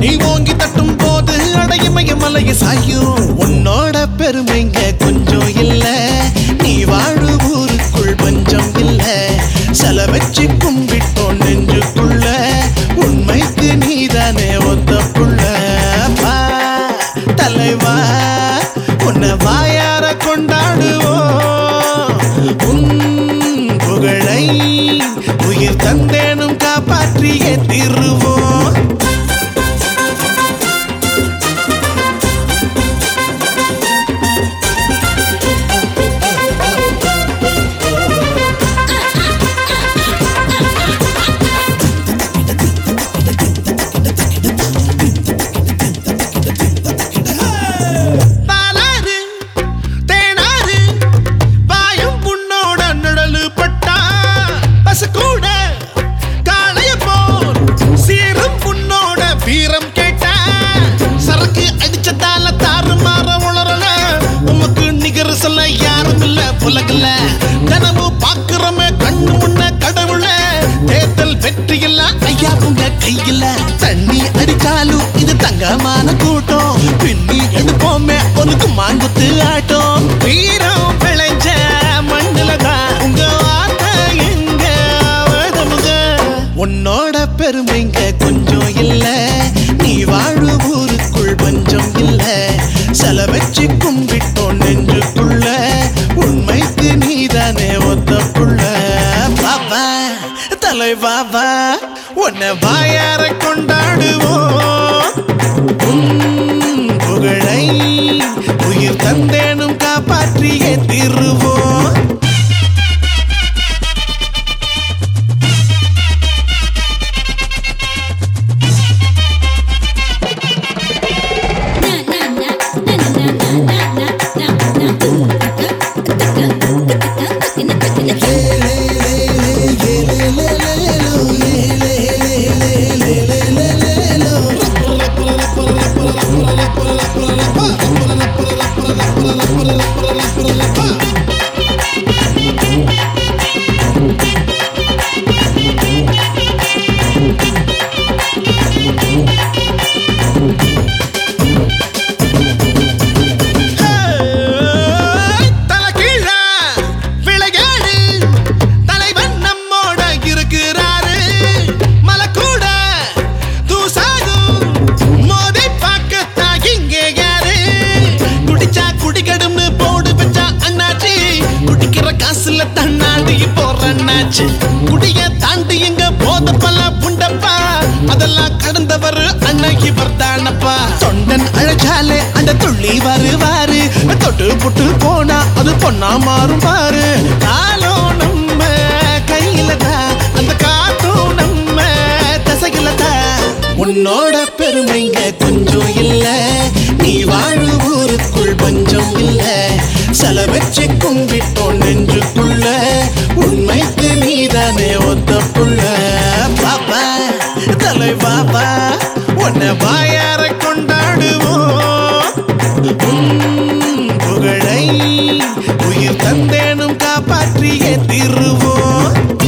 நீ ஓங்கி தட்டும் போது அடையுமைய மலைய சாயும் உன்னோட பெருமைங்க கொஞ்சம் இல்ல நீ வாழு ஊருக்குள் பஞ்சம் இல்ல செல வச்சு கும்பிட்டோம் நெஞ்சுக்குள்ள உண்மைக்கு நீதானே ஒத்த புள்ள வா தலைவா உன்னை வாயார கொண்டாடுவோம் உன் புகழை உயிர் தந்தேனும் காப்பாற்றியே தீருவோம் பாலாறு தேனாறு பாயும் புண்ணோட நிழலு பட்டா பசு கூட காளைய போல் சீரும் புண்ணோட வீரம் கேட்டா சரக்கு அடிச்சதால தாறு மாற உளறல உமக்கு நிகர் சொல்ல யாரும் இல்ல புலகல கனவு பாக்குறமே கண்ணு முன்ன கடவுள தேர்தல் வெற்றி இல்ல ஐயா உங்க கையில தண்ணி அடிச்சாலும் இது தங்கமான கூட்டம் பின்னி எடுப்போமே உனக்கு மாங்குத்து ஆட்டம் வீரம் விளைஞ்ச மண்ணுல தான் உங்க வார்த்தை எங்க அவதமுக உன்னோட பெருமைங்க கொஞ்சம் இல்ல நீ வாழு ஊருக்குள் பஞ்சம் இல்ல செல வச்சு கும்பிட்டோம் நெஞ்சுக்குள்ள உண்மைக்கு நீதானே ஒத்த புள்ள பாபா தலைவாவா உன்னை வாயார கொண்டாடுவோம் உன் புகழை உயிர் தந்தேனும் காப்பாற்றியே தீருவோம் தலைகீழ விளையாடு தலைவன் நம்மோட இருக்கிறாரு மலக்கூட தூசாகும் மோதி பார்க்கத்தான் இங்க யாரு குடிச்சா குடிக்கடும்னு போடு வச்சா அண்ணாச்சி குடிக்கிற காசுல தண்ணாடி போற அண்ணாச்சி குடிய தாண்டி எங்க போத பல புண்டப்பா அதெல்லாம் கடந்தவர் அண்ணன் இவர் தானப்பா தொண்டன் அழைச்சாலே அந்த துள்ளி வருவாரு தொட்டு புட்டு போனா அது பொண்ணா மாறும் பாரு காலம் நம்ம கையில தான் அந்த காத்தும் நம்ம தசையில தான் உன்னோட பெருமைங்க கொஞ்சம் இல்ல நீ வாழு ஊருக்குள் பஞ்சம் இல்ல செல வச்சு கும்பிட்டோம் நெஞ்சுக்குள்ள உண்மைக்கு நீதானே ஒத்த புள்ள பாப்பா தலை பாப்பா உன்னை வாயார கொண்டாடுவோம் உன் புகழை உயிர் தந்தேனும் காப்பாற்றியே தீருவோம்